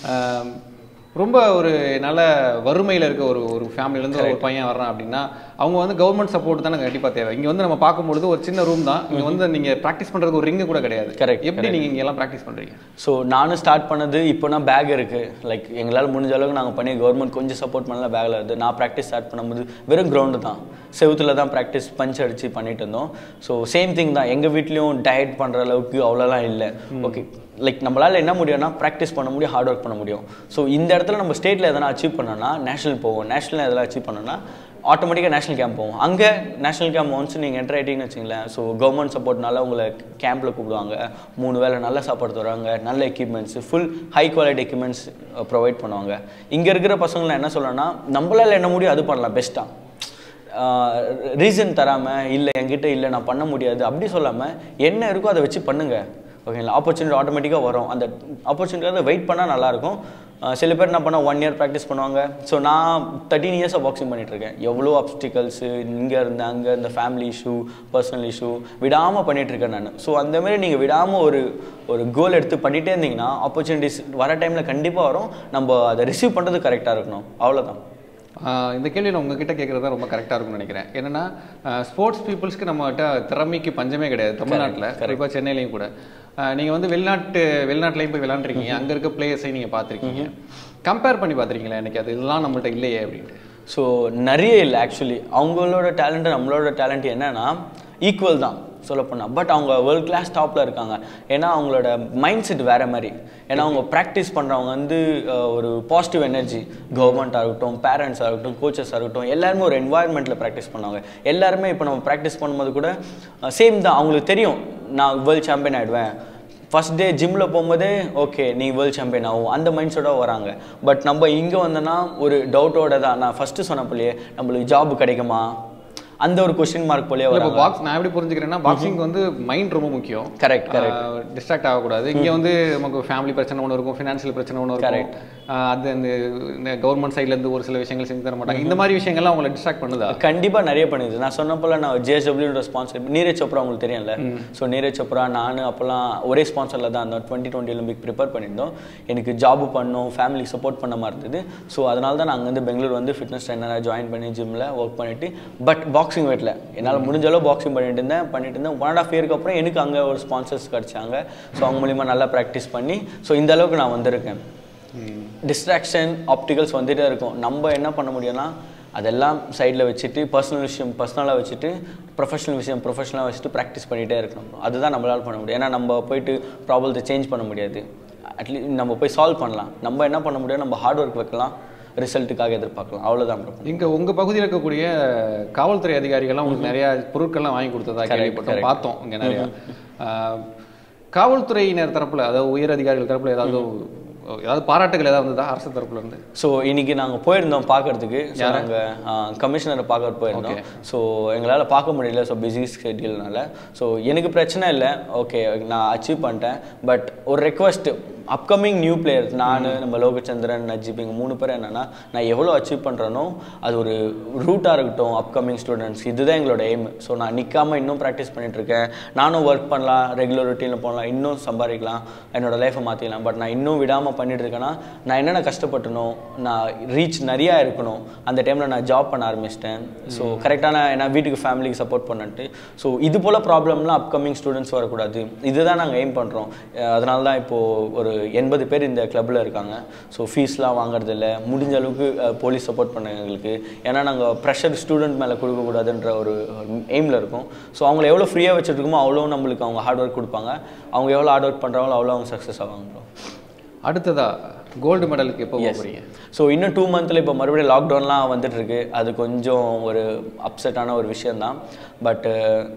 ரொம்ப ஒரு நல்ல வறுமையில் இருக்க ஒரு ஒரு ஃபேமிலியிலேருந்து ஒரு பையன் வர்றான் அப்படின்னா அவங்க வந்து கவர்மெண்ட் சப்போர்ட் தானே கண்டிப்பாக தேவை இங்கே வந்து நம்ம பார்க்கும்பொழுது ஒரு சின்ன ரூம் தான் இங்கே வந்து நீங்கள் ப்ராக்டிஸ் பண்ணுறதுக்கு ஒரு ரிங்கு கூட கிடையாது Correct, எப்படி நீங்கள் இங்கே எல்லாம் ப்ராக்டிஸ் பண்ணுறீங்க ஸோ நானும் ஸ்டார்ட் பண்ணது இப்போனா பேக் இருக்குது லைக் எங்களால் முடிஞ்ச அளவுக்கு நாங்கள் பண்ணி கவர்மெண்ட் கொஞ்சம் சப்போர்ட் பண்ணல பேக்கில் வருது நான் ப்ராக்டிஸ் ஸ்டார்ட் பண்ணும்போது வெறும் கிரவுண்டு தான் செவுத்துல தான் ப்ராக்டிஸ் பஞ்ச் அடித்து பண்ணிட்டு இருந்தோம் ஸோ சேம் திங் தான் எங்கள் வீட்லேயும் டயட் பண்ணுற அளவுக்கு அவ்வளோலாம் இல்லை ஓகே லைக் நம்மளால் என்ன முடியும்னா ப்ராக்டிஸ் பண்ண முடியும் ஹார்ட் ஒர்க் பண்ண முடியும் ஸோ இந்த இடத்துல நம்ம ஸ்டேட்டில் எதனா அச்சீவ் பண்ணோம்னா நேஷனல் போவோம் நேஷனல் எதனா அச்சீவ் பண்ணோம்னா ஆட்டோமேட்டிக்காக நேஷனல் கேம்ப் போவோம் அங்கே நேஷனல் கேம்ப் ஒன்ஸ் நீங்கள் என்டர் ஆகிட்டீங்கன்னு வச்சுங்களேன் ஸோ கவர்மெண்ட் சப்போர்ட்னால உங்களை கேம்பில் கூப்பிடுவாங்க மூணு வேளை நல்ல சாப்பாடு தருவாங்க நல்ல equipments full high quality equipments provide பண்ணுவாங்க இங்கே இருக்கிற பசங்களை என்ன சொல்லணும்னா நம்மளால் என்ன முடியும் அது பண்ணலாம் பெஸ்ட்டாக ரீசன் தராமல் இல்லை என்கிட்ட இல்லை நான் பண்ண முடியாது அப்படி சொல்லாமல் என்ன இருக்கோ அதை வச்சு பண்ணுங்க ஓகேங்களா ஆப்பர்ச்சுனிட்டி ஆட்டோமேட்டிக்காக வரும் அந்த ஆப்பர்ச்சுனிட்டிக்காக வெயிட் பண்ணால் நல்லாயிருக்கும் அஹ் சில பேர் என்ன பண்ணால் ஒன் இயர் ப்ராக்டிஸ் பண்ணுவாங்க ஸோ நான் தேர்ட்டீன் இயர்ஸாக பாக்ஸிங் பண்ணிகிட்ருக்கேன் எவ்வளோ அப்டிக்கல்ஸு இங்கே இருந்து அங்கே இந்த ஃபேமிலி இஷ்யூ பர்சனல் இஷ்யூ விடாமல் பண்ணிகிட்ருக்கேன் நான் ஸோ அந்த மாதிரி நீங்கள் விடாமல் ஒரு ஒரு கோல் எடுத்து பண்ணிகிட்டே இருந்தீங்கன்னா ஆப்பர்ச்சுனிட்டிஸ் வர டைமில் கண்டிப்பாக வரும் நம்ம அதை ரிசீவ் பண்ணுறது கரெக்டாக இருக்கணும் அவ்வளோதான் ஆஹ் இந்த கேள்வி நான் உங்ககிட்ட கேட்குறது தான் ரொம்ப கரெக்டாக இருக்கும்னு நினைக்கிறேன் என்னன்னா ஸ்போர்ட்ஸ் பீப்புள்ஸ்க்கு நம்மகிட்ட திறமைக்கு பஞ்சமே கிடையாது தமிழ்நாட்டில் குறிப்பாக சென்னையிலையும் கூட ஆஹ் நீங்க வந்து வெளிநாட்டு வெளிநாட்டுலையும் போய் விளாண்டுருக்கீங்க அங்க இருக்க பிளேயர்ஸை நீங்க பார்த்துருக்கீங்க கம்பேர் பண்ணி பார்த்துருக்கீங்களா எனக்கு அது இதெல்லாம் நம்மள்ட்ட இல்லையே அப்படின்ட்டு ஸோ நிறைய இல்லை ஆக்சுவலி அவங்களோட டேலண்ட் நம்மளோட டேலண்ட் என்னன்னா ஈக்குவல் தான் சொல்லப்போனால் பட் அவங்க வேர்ல்ட் கிளாஸ் டாப்பில் இருக்காங்க ஏன்னா அவங்களோட மைண்ட் செட் வேறு மாதிரி ஏன்னா அவங்க ப்ராக்டிஸ் பண்ணுறவங்க வந்து அஹ், ஒரு பாசிட்டிவ் எனர்ஜி கவர்மெண்ட்டாக இருக்கட்டும் பேரண்ட்ஸாக இருக்கட்டும் கோச்சஸாக இருக்கட்டும் எல்லாருமே ஒரு என்வாயர்மெண்ட்டில் ப்ராக்டிஸ் பண்ணுவாங்க எல்லாருமே இப்போ நம்ம ப்ராக்டிஸ் பண்ணும்போது கூட சேம் தான் அவங்களுக்கு தெரியும் நான் வேர்ல்ட் சாம்பியன் ஆகிடுவேன் ஃபர்ஸ்ட் டே ஜிம்மில் போகும்போதே ஓகே நீ வேர்ல்ட் சாம்பியன் ஆகும் அந்த மைண்ட் செட்டோட வராங்க பட் நம்ம இங்கே வந்தோன்னா ஒரு டவுட்டோட தான் நான் ஃபஸ்ட்டு சொன்ன போலயே நம்மளுக்கு ஜாப் கிடைக்குமா அந்த ஒரு கொஸ்டின் மார்க் போலயே இப்போ வராங்க பாக்ஸ் நான் எப்படி புரிஞ்சுக்கிறேன்னா பாக்ஸிங் வந்து மைண்ட் ரொம்ப முக்கியம் கரெக்ட் கரெக்ட் டிஸ்ட்ராக்ட் ஆகக்கூடாது இங்க வந்து நமக்கு ஃபேமிலி பிரச்சனை ஒன்று இருக்கும் ஃபினான்ஷியல் பிரச்சனை ஒன்று இருக்கும் ஆஹ் அது அந்த இந்த கவர்மெண்ட் சைட்ல இருந்து ஒரு சில விஷயங்கள் செஞ்சு தர மாட்டாங்க இந்த மாதிரி விஷயங்கள்லாம் உங்களை டிஸ்ட்ராக்ட் பண்ணுதா கண்டிப்பா நிறைய பண்ணுது நான் சொன்ன போல நான் ஜேஎஸ்டபிள்யூ ஸ்பான்சர் நீரஜ் சோப்ரா உங்களுக்கு தெரியும்ல ஸோ நீரஜ் சோப்ரா நான் அப்போல்லாம் ஒரே ஸ்பான்சரில் தான் அந்த டுவெண்ட்டி டுவெண்ட்டி ஒலிம்பிக் ப்ரிப்பேர் பண்ணியிருந்தோம் எனக்கு ஜாப் பண்ணணும் ஃபேமிலிக்கு சப்போர்ட் பண்ண மாதிரி இருந்தது ஸோ அதனால தான் நான் அங்கேருந்து பெங்களூர் வந்து ஃபிட்னஸ் ட்ரைனராக ஜாயின் பண்ணி ஜிம்மில் ஒர்க் பண்ணிட்டு பட் பாக்ஸிங் வெயிட்டில் என்னால் முடிஞ்ச அளவு பாக்ஸிங் பண்ணிட்டு இருந்தேன் பண்ணிட்டு இருந்தேன் ஒன் அண்ட் ஆஃப் இயருக்கு அப்புறம் எனக்கு அங்கே ஒரு ஸ்பான்சர்ஸ் கிடச்சாங்க ஸோ அவங்க மூலிமா நல்லா ப்ராக்டிஸ் பண்ணி ஸோ இந்த அளவுக்கு நான் வந்திருக்கேன் டிஸ்ட்ராக்ஷன் ஆப்டிகல்ஸ் வந்துட்டே இருக்கும் நம்ம என்ன பண்ண முடியும்னா அதெல்லாம் சைடில் வச்சுட்டு பர்சனல் விஷயம் பர்சனலாக வச்சுட்டு ப்ரொஃபஷனல் விஷயம் ப்ரொஃபஷனலாக வச்சுட்டு ப்ராக்டிஸ் பண்ணிகிட்டே இருக்கணும் அதுதான் நம்மளால் பண்ண முடியும் ஏன்னா நம்ம போயிட்டு ப்ராப்ளத்தை சேஞ்ச் பண்ண முடியாது அட்லீஸ்ட் நம்ம போய் சால்வ் பண்ணலாம் நம்ம என்ன பண்ண முடியும் நம்ம ஹார்ட் ஒர்க் வைக்கலாம் ரிசல்ட்டுக்காக எதிர்பார்க்கலாம் அவ்வளோதான் bro. இங்க உங்க பகுதியில் இருக்கக்கூடிய காவல்துறை அதிகாரிகள்லாம் உங்களுக்கு நிறைய பொருட்கள்லாம் வாங்கி கொடுத்ததா கேள்விப்பட்டோம் பார்த்தோம் இங்க நிறைய ஆஹ் காவல்துறையினர் தரப்புல அதாவது உயர் அதிகாரிகள் தரப்புல ஏதாவது ஏதாவது பாராட்டுகள் ஏதாவது வந்ததா அரசு தரப்புல இருந்து ஸோ இன்னைக்கு நாங்கள் போயிருந்தோம் பார்க்கறதுக்கு ஸோ நாங்கள் கமிஷனரை பார்க்க போயிருந்தோம் ஸோ எங்களால் பார்க்க முடியல ஸோ பிஸி ஸ்கெட்யூல்னால ஸோ எனக்கு பிரச்சனை இல்லை ஓகே நான் அச்சீவ் பண்ணிட்டேன் பட் ஒரு ரெக்வஸ்ட் அப்கமிங் நியூ பிளேயர்ஸ் நான் நம்ம லோகச்சந்திரன் நஜீப் இங்கே மூணு பேர் என்னன்னா நான் எவ்வளோ அச்சீவ் பண்ணுறேனோ அது ஒரு ரூட்டாக இருக்கட்டும் அப்கமிங் ஸ்டூடெண்ட்ஸ் இதுதான் எங்களோட எய்ம் ஸோ நான் நிற்காம இன்னும் ப்ராக்டிஸ் பண்ணிட்டு இருக்கேன் நானும் ஒர்க் பண்ணலாம் ரெகுலர் ரொட்டீனில் போகலாம் இன்னும் சம்பாதிக்கலாம் என்னோட லைஃப்பை மாற்றிக்கலாம் பட் நான் இன்னும் விடாமல் பண்ணிட்டு இருக்கேன்னா நான் என்னென்ன கஷ்டப்பட்டனோ நான் ரீச் நிறையா இருக்கணும் அந்த டைமில் நான் ஜாப் பண்ண ஆரம்பிச்சிட்டேன் ஸோ கரெக்டான ஏன்னா வீட்டுக்கு ஃபேமிலிக்கு சப்போர்ட் பண்ணிட்டு ஸோ இது போல் ப்ராப்ளம்லாம் அப்கமிங் ஸ்டூடெண்ட்ஸ் வரக்கூடாது இதுதான் நாங்கள் எய்ம் பண்ணுறோம் அதனால தான் இப்போது ஒரு எண்பது பேர் இந்த கிளப்பில் இருக்காங்க ஸோ ஃபீஸ்லாம் வாங்குறது இல்ல முடிஞ்ச அளவுக்கு போலீஸ் சப்போர்ட் பண்ண எங்களுக்கு ஏன்னா நாங்கள் ப்ரெஷர் ஸ்டூடெண்ட் மேலே கொடுக்கக்கூடாதுன்ற ஒரு எய்மில் இருக்கோம் ஸோ அவங்கள எவ்வளோ ஃப்ரீயாக வச்சுருக்கோமோ அவ்வளோ நம்மளுக்கு அவங்க ஹார்ட் ஒர்க் கொடுப்பாங்க அவங்க எவ்வளோ ஹார்ட் ஒர்க் பண்ணுறாங்களோ அவ்வளோ அவங்க சக்ஸஸ் ஆவாங்க bro. அடுத்ததா கோல்டு மெடலுக்கு எப்போ போக போறீங்க ஸோ இன்னும் டூ மந்த்தில் இப்போ மறுபடியும் லாக்டவுன்லாம் வந்துட்டு இருக்கு அது கொஞ்சம் ஒரு அப்செட்டான ஒரு விஷயந்தான் பட்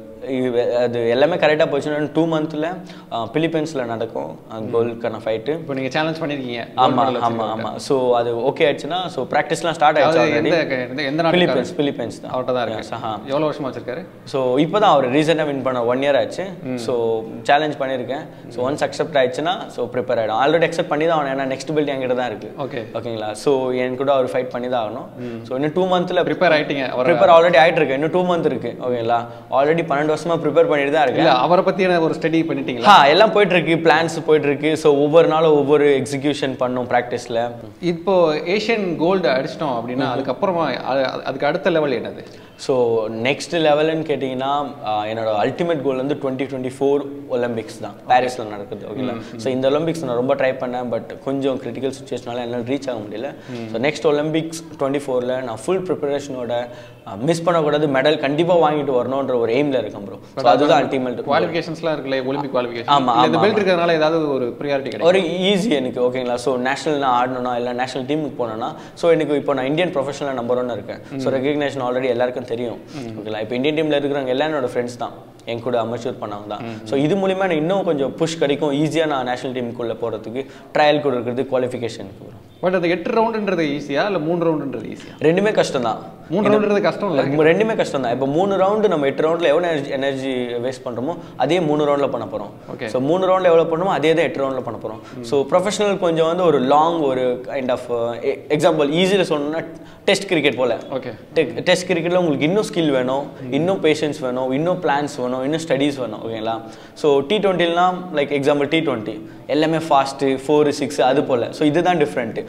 அது எல்லாமே கரெக்டாக போச்சுன்னா டூ மந்த்தில் பிலிப்பைன்ஸில் நடக்கும் கோல்டுக்கான ஃபைட்டு இப்போ நீங்க சேலஞ்ச் பண்ணிருக்கீங்க ஆமாம் ஆமாம் ஆமாம் ஸோ அது ஓகே ஆயிடுச்சுன்னா ஸோ ப்ராக்டிஸ்லாம் ஸ்டார்ட் அது ஆயிடுச்சு எந்த already. எந்த- எந்த நாட்டு பிலிப்பைன்ஸ் பிலிப்பைன்ஸ் தான் அவர்கிட்ட தான் Yes, ஆஹா. இருக்கு எவ்வளவு வருஷமா வச்சிருக்காரு ஸோ இப்போ தான் அவர் ரீசெண்டாக வின் பண்ண ஒன் இயர் ஆச்சு ஸோ சேலஞ்ச் பண்ணியிருக்கேன் ஸோ ஒன்ஸ் அக்செப்ட் ஆயிடுச்சுன்னா ஸோ ப்ரிப்பேர் ஆகிடும் ஆல்ரெடி அக்செப்ட் பண்ணி தான் ஆகணும் ஏன்னா நெக்ஸ்ட் பில்ட் என்கிட்ட தான் இருக்குது ஓகே ஓகேங்களா ஸோ என் கூட அவர் ஃபைட் பண்ணி தான் ஆகணும் ஸோ இன்னும் டூ மந்த்தில் ப்ரிப்பேர் ஆயிட்டீங்க அவர் ப்ரிப்பேர் ஆல்ரெடி ஆயிட்டு இருக்கு இன்னும் டூ மந்த் இருக்கு ஓகேங்களா ஆல்ரெடி பன்னெண்டு வருஷமா ப்ரிப்பேர் பண்ணிட்டு தான் இருக்கேன் இல்ல அவரை பத்தியான ஒரு ஸ்டடி பண்ணிட்டீங்களா ஆ எல்லாம் போயிட்டு இருக்கு பிளான்ஸ் போயிட்டு இருக்கு ஸோ ஒவ்வொரு நாளும் ஒவ்வொரு எக்ஸிகியூஷன் பண்ணும் ப்ராக்டிஸில் இப்போ ஏஷியன் கோல்டு அடிச்சிட்டோம் அப்படின்னா அதுக்கப்புறமா அது- அதுக்கு அடுத்த லெவல் என்னது ஸோ நெக்ஸ்ட் லெவல்னு கேட்டிங்கன்னா ஆஹ், என்னோட அல்டிமேட் கோல் வந்து டுவெண்ட்டி டுவெண்ட்டி ஃபோர் ஒலிம்பிக்ஸ் தான் பாரிஸில் நடக்குது ஓகேங்களா ஸோ இந்த ஒலிம்பிக்ஸ் நான் ரொம்ப ட்ரை பண்ணேன் பட் கொஞ்சம் கிரிட்டிக்கல் சுச்சுவேஷனால என்னால் ரீச் ஆக முடியல ஸோ நெக்ஸ்ட் ஒலிம்பிக்ஸ் டுவெண்ட்டி ஃபோரில் நான் ஃபுல் ப்ரிப்பரேஷனோட மிஸ் பண்ணக்கூடாது மெடல் கண்டிப்பாக வாங்கிட்டு வரணுன்ற ஒரு எய்மில் இருக்கேன் ப்ரோ ஸோ அதுதான் அல்டிமேட் குவாலிஃபிகேஷன்ஸ்லாம் இருக்குல்ல ஒலிம்பிக் குவாலிஃபிகேஷன் ஆமா, இந்த ஆமா, பெல்ட் இருக்கிறதுனால ஏதாவது ஒரு ப்ரியாரிட்டி கிடைக்கும் ஒரு ஈஸி எனக்கு ஓகேங்களா ஸோ நேஷனல் நான் ஆடணும்னா இல்லை நேஷனல் டீமுக்கு போனேன்னா ஸோ எனக்கு இப்போ நான் இந்தியன் ப்ரொஃபஷனல் நம்பர் ஒன்று இருக்கேன் ஸோ ரெகக்னேஷன் ஆல்ரெடி எல்லாருக்கும் தெரியும் ஓகேங்களா இப்போ இந்தியன் டீமில் இருக்கிறவங்க எல்லாம் என்னோட ஃப்ரெண்ட்ஸ் தான் என் கூட அமச்சூர் பண்ணவங்க தான் ஸோ இது மூலிமா எனக்கு இன்னும் கொஞ்சம் புஷ் கிடைக்கும் ஈஸியாக நான் நேஷனல் டீமுக்குள்ளே போகிறதுக்கு ட்ரையல் கூட இருக்கிறது குவாலிஃபிகேஷனுக்கு வரும் பட் அது எட்டு ரவுண்டுன்றது ஈஸியா இல்ல மூணு ரவுண்டுன்றது ஈஸியா ரெண்டுமே கஷ்டம் தான் மூணு ரவுண்டுன்றது கஷ்டம் இல்ல ரெண்டுமே கஷ்டம் தான் இப்போ மூணு ரவுண்டு நம்ம எட்டு ரவுண்டில் எவ்வளோ எனர்ஜி எனர்ஜி வேஸ்ட் பண்ணுறோமோ அதே மூணு ரவுண்டில் பண்ண போகிறோம் Okay. ஸோ மூணு ரவுண்டில் எவ்வளோ பண்ணுமோ அதே தான் எட்டு ரவுண்டில் பண்ண போகிறோம் ஸோ ப்ரொஃபஷனல் கொஞ்சம் வந்து ஒரு லாங் ஒரு கைண்ட் ஆஃப் எக்ஸாம்பிள் ஈஸியில் சொல்லணும்னா டெஸ்ட் கிரிக்கெட் போல ஓகே டெஸ்ட் கிரிக்கெட்டில் உங்களுக்கு இன்னும் ஸ்கில் வேணும் இன்னும் பேஷன்ஸ் வேணும் இன்னும் பிளான்ஸ் வேணும் இன்னும் ஸ்டடீஸ் வேணும் ஓகேங்களா ஸோ டி டுவெண்ட்டிலாம் லைக் எக்ஸாம்பிள் டி டுவெண்ட்டி எல்லாமே ஃபாஸ்ட்டு ஃபோர் சிக்ஸ் அது போல் ஸோ இதுதான் டிஃப்ரெண்ட்டு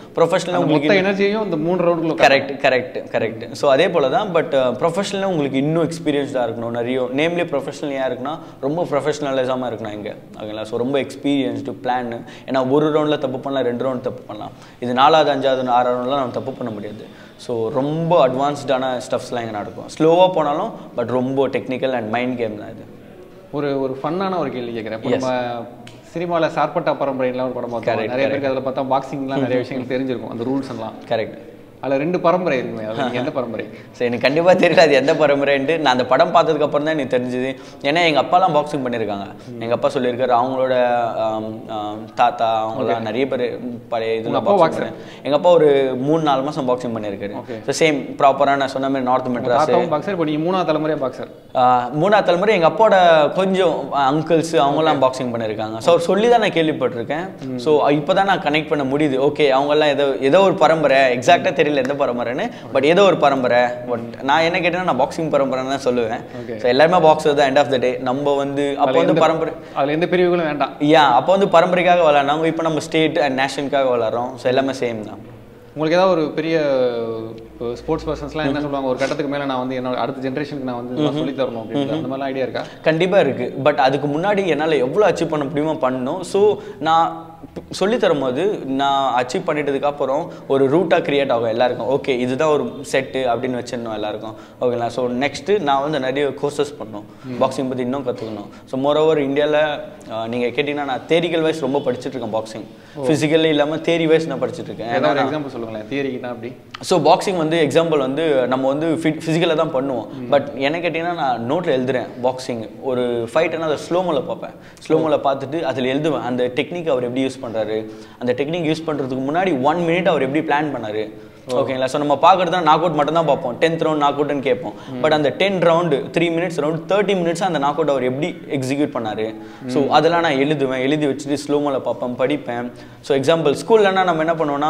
ப்ரொஃபஷனலாக உங்களுக்கு மொத்த எனர்ஜியையும் இந்த மூணு ரவுண்டுக்குள்ள கரெக்ட் கரெக்ட் கரெக்ட் ஸோ அதே போல தான் பட் ப்ரொஃபஷனலாக உங்களுக்கு இன்னும் எக்ஸ்பீரியன்ஸ்டாக இருக்கணும் நிறைய நேம்லி ப்ரொஃபஷனல் ஏன் இருக்குன்னா ரொம்ப ப்ரொஃபஷனலிசமாக இருக்கணும் இங்கே ஓகேங்களா ஸோ ரொம்ப எக்ஸ்பீரியன்ஸ்டு பிளான் ஏன்னா ஒரு ரவுண்டில் தப்பு பண்ணலாம் ரெண்டு ரவுண்ட் தப்பு பண்ணலாம் இது நாலாவது அஞ்சாவது ஆறாவது ரவுண்ட்லாம் நம்ம தப்பு பண்ண முடியாது ஸோ ரொம்ப அட்வான்ஸ்டான ஸ்டஃப்ஸ்லாம் இங்கே நடக்கும் ஸ்லோவாக போனாலும் பட் ரொம்ப டெக்னிக்கல் அண்ட் மைண்ட் கேம் தான் இது ஒரு ஒரு ஃபன்னான ஒரு கேள்வி கேட்குறேன் இப்போ நம்ம சினிமாவில் சார்பட்டா பரம்பரைலாம் ஒரு படம் பார்த்தோம் நிறைய பேருக்கு அதில் பார்த்தா பாக்ஸிங்லாம் நிறைய விஷயங்கள் தெரிஞ்சிருக்கும் அந்த ரூல்ஸ் எல்லாம் கரெக்ட் அதில் ரெண்டு பரம்பரை இருக்குமே அது நீங்க எந்த பரம்பரை ஸோ எனக்கு கண்டிப்பாக தெரியல அது எந்த பரம்பரைன்ட்டு நான் அந்த படம் பார்த்ததுக்கு அப்புறம் தான் எனக்கு தெரிஞ்சுது ஏன்னா எங்கள் அப்பாலாம் பாக்ஸிங் பண்ணியிருக்காங்க எங்கள் அப்பா சொல்லியிருக்காரு அவங்களோட ஆம், ஆம், தாத்தா அவங்களாம் நிறைய பேர் பழைய இதில் அப்பா பாக்ஸிங் எங்கள் அப்பா ஒரு மூணு நாலு மாதம் பாக்ஸிங் பண்ணியிருக்காரு ஸோ சேம் ப்ராப்பராக நான் சொன்ன மாதிரி நார்த் மெட்ராஸ் தாத்தாவும் பாக்ஸர் இப்போ நீங்கள் மூணாவது தலைமுறையாக பாக்ஸர் ஆஹ் மூணாவது தலைமுறை எங்கள் அப்பாவோட கொஞ்சம் அங்கிள்ஸ் அவங்கெல்லாம் பாக்ஸிங் பண்ணியிருக்காங்க ஸோ அவர் சொல்லி தான் நான் கேள்விப்பட்டிருக்கேன் ஸோ இப்போ தான் நான் கனெக்ட் பண்ண முடியுது ஓகே அவங்கெல்லாம் ஏதோ ஏதோ ஒரு பரம்பரை எக்ஸாக்டாக தெரியல எந்த பரம்பரைன்னு பட் ஏதோ ஒரு பரம்பரை பட் நான் என்ன கேட்டேன்னா நான் பாக்ஸிங் பரம்பரைன்னு தான் சொல்லுவேன் Okay. ஸோ எல்லாருமே பாக்ஸர் தான் எண்ட் ஆஃப் த டே நம்ம வந்து அப்போ வந்து பரம்பரை அதில் எந்த பிரிவுகளும் வேண்டாம் யா அப்போ வந்து பரம்பரைக்காக விளாட்னாங்க இப்போ நம்ம ஸ்டேட் அண்ட் நேஷனுக்காக விளாட்றோம் ஸோ எல்லாமே சேம் தான் உங்களுக்கு ஏதாவது ஒரு பெரிய ஸ்போர்ட்ஸ் பர்சன்ஸ்லாம் என்ன சொல்லுவாங்க ஒரு கட்டத்துக்கு மேலே நான் வந்து என்னோட அடுத்த ஜென்ரேஷனுக்கு நான் வந்து இதெல்லாம் சொல்லித் தரணும் அப்படின்னு அந்த மாதிரிலாம் ஐடியா இருக்கா கண்டிப்பாக இருக்குது பட் அதுக்கு முன்னாடி என்னால் எவ்வளோ அச்சீவ் பண்ண முடியுமோ பண்ணணும் ஸோ நான் சொல்லி தரும்போது நான் அச்சீவ் பண்ணிட்டதுக்கு அப்புறம் ஒரு ரூட்டாக கிரியேட் ஆகும் எல்லாருக்கும் ஓகே இதுதான் ஒரு செட்டு அப்படின்னு வச்சிடணும் எல்லாருக்கும் ஓகேங்களா ஸோ நெக்ஸ்ட்டு நான் வந்து நிறைய கோர்சஸ் பண்ணணும் பாக்ஸிங் பற்றி இன்னும் கற்றுக்கணும் ஸோ மோரோவர் இந்தியாவில் நீங்கள் கேட்டிங்கன்னா நான் தேரிக்கல் வைஸ் ரொம்ப படிச்சுட்டு இருக்கேன் பாக்ஸிங் ஃபிசிக்கலி இல்லாமல் தேரி வைஸ் நான் படிச்சுட்டு இருக்கேன் ஏன்னா ஏதாவது எக்ஸாம்பிள் சொல்லுங்களேன் தியரிக்குனா அப்படி ஸோ பாக்ஸிங் வந்து எக்ஸாம்பிள் வந்து நம்ம வந்து ஃபிட் ஃபிசிக்கலாக தான் பண்ணுவோம் பட் என்ன கேட்டிங்கன்னா நான் நோட்டில் எழுதுறேன் பாக்ஸிங் ஒரு ஃபைட்னா அதை ஸ்லோமோவில் பார்ப்பேன் ஸ்லோமோவில் பார்த்துட்டு அதில் எழுதுவேன் அந்த டெக்னிக் அவர் எப்படி யூஸ் பண்ணுறாரு அந்த டெக்னிக் யூஸ் பண்ணுறதுக்கு முன்னாடி ஒன் மினிட் அவர் எப்படி பிளான் பண்ணாரு ஓகேங்களா ஸோ நம்ம பார்க்குறது தான் நாக் அவுட் மட்டும் தான் பார்ப்போம் டென்த் ரவுண்ட் நாக் அவுட்னு கேட்போம் பட் அந்த ten round three minutes round thirty minutes அந்த நாக் அவுட் அவர் எப்படி எக்ஸிக்யூட் பண்ணாரு ஸோ அதெல்லாம் நான் எழுதுவேன் எழுதி வச்சுட்டு ஸ்லோமோவில் பார்ப்பேன் படிப்பேன் ஸோ எக்ஸாம்பிள் ஸ்கூல்லனா நம்ம என்ன பண்ணுவோம்னா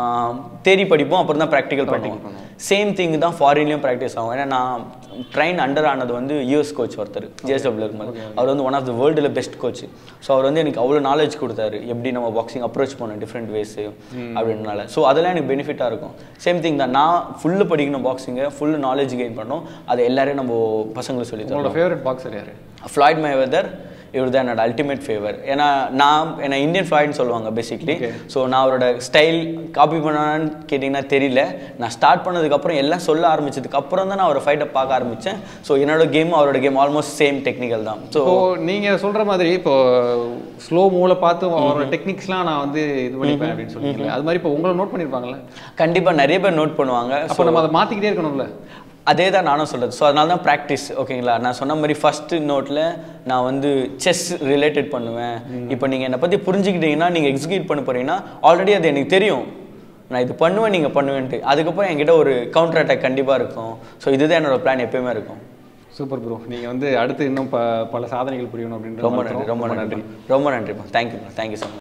தேரி படிப்போம் அப்புறம் தான் ப்ராக்டிக்கல் பண்ணுவோம் சேம் திங் தான் ஃபாரின்லேயும் ப்ராக்டிஸ் ஆகும் ஏன்னா நான் ட்ரெயின் அண்டர் ஆனது வந்து யூஎஸ் கோச் ஒருத்தர் ஜேஎஸ்டபிள் இருக்கும்போது அவர் வந்து ஒன் ஆஃப் த வேர்ல்டில் பெஸ்ட் கோச் ஸோ அவர் வந்து எனக்கு அவ்வளோ நாலேஜ் கொடுத்தாரு எப்படி நம்ம பாக்ஸிங் அப்ரோச் பண்ணணும் டிஃப்ரெண்ட் வேஸு அப்படின்றனால ஸோ அதெல்லாம் எனக்கு பெனிஃபிட்டாக இருக்கும் சேம் திங் தான் நான் ஃபுல்லு படிக்கணும் பாக்ஸிங்கை ஃபுல்லு நாலேஜ் கெயின் பண்ணணும் அதை எல்லாரையும் நம்ம பசங்களுக்கு சொல்லி தரோம் உங்களோட ஃபேவரட் பாக்ஸர் யாரு ஃப்ளாய்ட் மைவெதர் இவர் தான் என்னோட அல்டிமேட் ஃபேவர் ஏன்னா நான் என்ன இந்தியன் ஃப்ளாய்ட்னு சொல்லுவாங்க பேசிக்லி ஸோ நான் அவரோட ஸ்டைல் காப்பி பண்ணான்னு கேட்டிங்கன்னா தெரியல நான் ஸ்டார்ட் பண்ணதுக்கப்புறம் எல்லாம் சொல்ல ஆரம்பிச்சதுக்கு அப்புறம் தான் நான் அவரை ஃபைட்டை பார்க்க ஆரம்பித்தேன் ஸோ என்னோட கேம் அவரோட கேம் ஆல்மோஸ்ட் சேம் டெக்னிக்கல் தான் ஸோ இப்போ நீங்க சொல்ற மாதிரி இப்போ ஸ்லோ மூல பார்த்து அவரோட டெக்னிக்ஸ்லாம் நான் வந்து இது பண்ணிப்பேன் அப்படின்னு சொல்றீங்களா அது மாதிரி இப்போ உங்களை நோட் பண்ணிருப்பாங்கல்ல கண்டிப்பாக நிறைய பேர் நோட் பண்ணுவாங்க அப்போ நம்ம அதை மாத்திக்கிட்டே இருக்கணும்ல அதே தான் நானும் சொல்கிறது ஸோ அதனால தான் ப்ராக்டிஸ் ஓகேங்களா நான் சொன்ன மாதிரி ஃபஸ்ட்டு நோட்டில் நான் வந்து செஸ் ரிலேட்டட் பண்ணுவேன் இப்போ நீங்கள் என்னை பற்றி புரிஞ்சுக்கிட்டீங்கன்னா நீங்கள் எக்ஸிக்யூட் பண்ண போகிறீங்கன்னா ஆல்ரெடி அது எனக்கு தெரியும் நான் இது பண்ணுவேன் நீங்கள் பண்ணுவேன்ட்டு அதுக்கப்புறம் என்கிட்ட ஒரு கவுண்டர் அட்டாக் கண்டிப்பாக இருக்கும் ஸோ இதுதான் என்னோட பிளான் எப்பயுமே இருக்கும் சூப்பர் ப்ரோ நீங்க வந்து அடுத்து இன்னும் ப பல சாதனைகள் புரியணும் அப்படின்ற ரொம்ப நன்றி ரொம்ப நன்றி ரொம்ப நன்றிப்பா தேங்க்யூ தேங்க்யூ ஸோ மச்